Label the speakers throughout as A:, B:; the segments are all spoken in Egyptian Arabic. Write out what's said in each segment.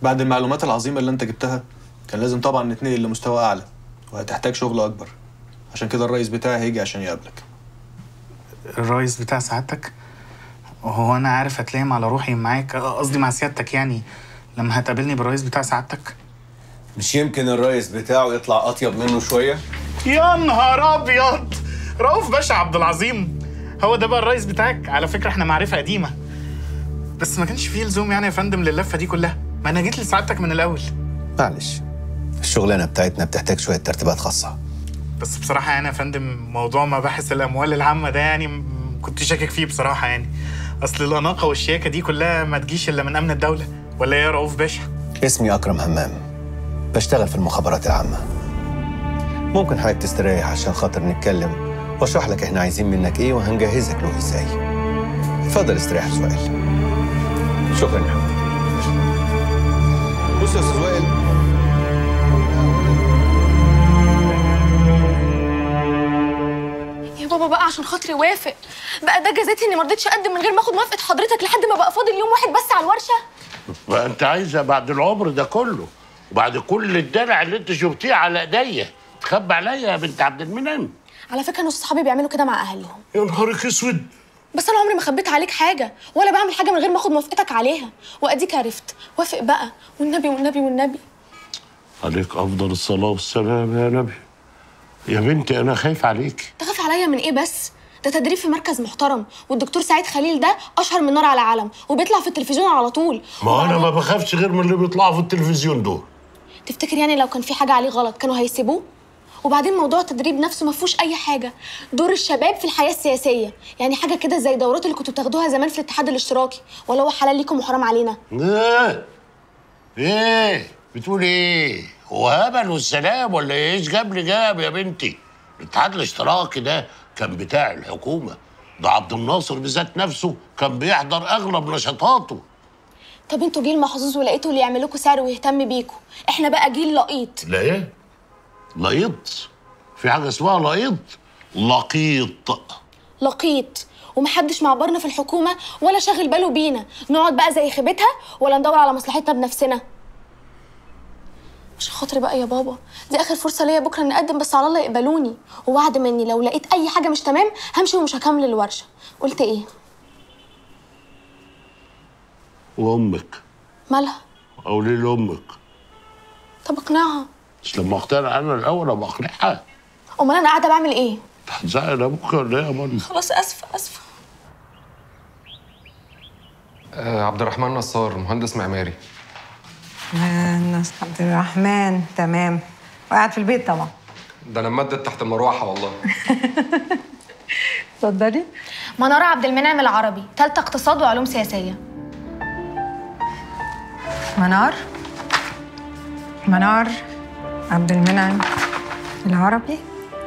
A: بعد المعلومات العظيمه اللي انت جبتها كان لازم طبعا نتنقل لمستوى اعلى وهتحتاج شغل اكبر عشان كده الرئيس بتاعي هيجي عشان يقابلك
B: الرئيس بتاع سعادتك هو انا عارف اتلام على روحي معاك قصدي مع سيادتك يعني لما هتقابلني بالرئيس بتاع سعادتك
C: مش يمكن الرئيس بتاعه يطلع اطيب منه شويه
B: يا نهار ابيض رؤوف باشا عبد العظيم هو ده بقى الرئيس بتاعك على فكره احنا معرفه قديمه بس ما كانش فيه لزوم يعني يا فندم للفه دي كلها ما انا جيت لسعادتك من الاول
C: معلش الشغلانه بتاعتنا بتحتاج شويه ترتيبات خاصه
B: بس بصراحه يعني يا فندم موضوع مباحث الاموال العامه ده يعني م- كنت شاكك فيه بصراحه يعني اصل الاناقه والشياكه دي كلها ما تجيش الا من امن الدوله ولا ايه يا رؤوف باشا
C: اسمي اكرم همام بشتغل في المخابرات العامه ممكن حضرتك تستريح عشان خاطر نتكلم واشرح لك احنا عايزين منك ايه وهنجهزك له ازاي اتفضل استريح سؤال شكرا يا حبيبي بص يا استاذ وائل
D: يا بابا بقى عشان خاطري وافق بقى ده جزاتي اني ما رضيتش اقدم من غير ما اخد موافقه حضرتك لحد ما بقى فاضل يوم واحد بس على الورشه
E: ما انت عايزه بعد العمر ده كله وبعد كل الدلع اللي انت شفتيه على ايديا تخبي عليا يا بنت عبد المنعم
D: على فكره ناس صحابي بيعملوا كده مع اهاليهم
E: يا نهارك اسود
D: بس انا عمري ما خبيت عليك حاجه ولا بعمل حاجه من غير ما اخد موافقتك عليها واديك عرفت وافق بقى والنبي والنبي والنبي
E: عليك افضل الصلاه والسلام يا نبي يا بنتي انا خايف عليك
D: تخاف عليا من ايه بس ده تدريب في مركز محترم والدكتور سعيد خليل ده اشهر من نار على علم وبيطلع في التلفزيون على طول
E: ما انا ما بخافش غير من اللي بيطلعوا في التلفزيون دول
D: تفتكر يعني لو كان في حاجه عليه غلط كانوا هيسيبوه وبعدين موضوع التدريب نفسه ما فيهوش اي حاجه دور الشباب في الحياه السياسيه يعني حاجه كده زي دورات اللي كنتوا بتاخدوها زمان في الاتحاد الاشتراكي ولا هو حلال ليكم وحرام علينا
E: ايه ايه بتقول ايه هو هبل والسلام ولا ايش جاب لي جاب يا بنتي الاتحاد الاشتراكي ده كان بتاع الحكومه ده عبد الناصر بذات نفسه كان بيحضر اغلب نشاطاته
D: طب انتوا جيل محظوظ ولقيتوا اللي يعمل لكم سعر ويهتم بيكم احنا بقى جيل لقيط
E: لا ايه لقيط في حاجه اسمها لقيط لقيط
D: لقيط ومحدش معبرنا في الحكومه ولا شاغل باله بينا نقعد بقى زي خيبتها ولا ندور على مصلحتنا بنفسنا عشان خاطري بقى يا بابا دي اخر فرصه ليا بكره نقدم بس على الله يقبلوني ووعد مني لو لقيت اي حاجه مش تمام همشي ومش هكمل الورشه قلت ايه
E: وامك
D: مالها
E: قولي لامك
D: طب اقنعها
E: مش لما اقتنع انا الاول ابقى اقنعها
D: امال انا قاعده بعمل ايه
E: هتزعل ابوك ولا ايه يا ماما
D: خلاص اسفه اسفه
F: آه عبد الرحمن نصار مهندس معماري
G: الناس عبد الرحمن تمام وقاعد في البيت طبعا
F: ده انا ممدد تحت المروحه والله
G: اتفضلي
D: منار عبد المنعم العربي ثالثه اقتصاد وعلوم سياسيه
G: منار منار عبد المنعم العربي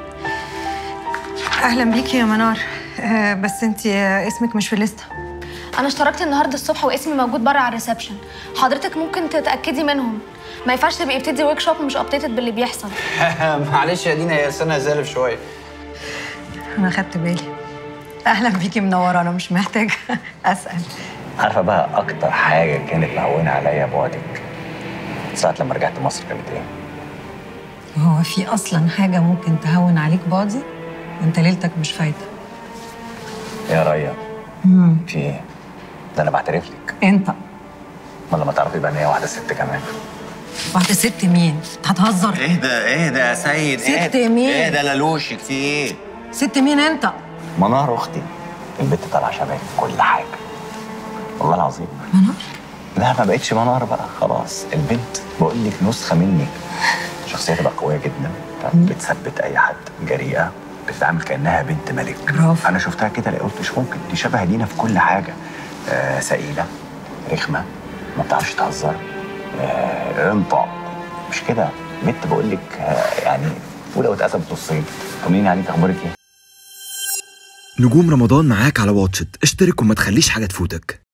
G: اهلا بيكي يا منار آه بس انت اسمك مش في الليسته
D: انا اشتركت النهارده الصبح واسمي موجود بره على الريسبشن حضرتك ممكن تتاكدي منهم ما ينفعش تبقي بتدي ورك شوب مش ابديتد باللي بيحصل
H: معلش يا دينا هي سنة زالف شوية
G: انا خدت بالي اهلا بيكي منوره انا مش محتاجه اسال
H: عارفة بقى أكتر حاجة كانت مهونة عليا بعدك ساعة لما رجعت مصر كانت إيه؟
G: هو في اصلا حاجه ممكن تهون عليك بعدي انت ليلتك مش فايده
H: يا ريا في إيه؟ ده أنا بعترف لك
G: انت
H: ولا ما تعرفي بقى إن هي واحدة ست كمان
G: واحده ست مين انت هتهزر
H: إيه ده إيه ده يا سيد
G: ست مين؟
H: إيه ده لالوشك في إيه؟
G: ست مين انت
H: منار أختي البت طالعة شبهك في كل حاجة والله العظيم
G: منار
H: لا ما بقتش منار بقى خلاص البنت بقول لك نسخة منك شخصيتها بقى قوية جدا بتثبت أي حد جريئة بتتعامل كأنها بنت ملك
G: برافو.
H: أنا شفتها كده لا قلت مش ممكن دي شبه دينا في كل حاجة آه سئيلة رخمة ما بتعرفش تهزر آه انطق مش كده بنت بقول لك آه يعني ولو اتقسمت نصين طمنيني عليك أخبارك إيه؟
I: نجوم رمضان معاك على واتشت اشترك وما تخليش حاجة تفوتك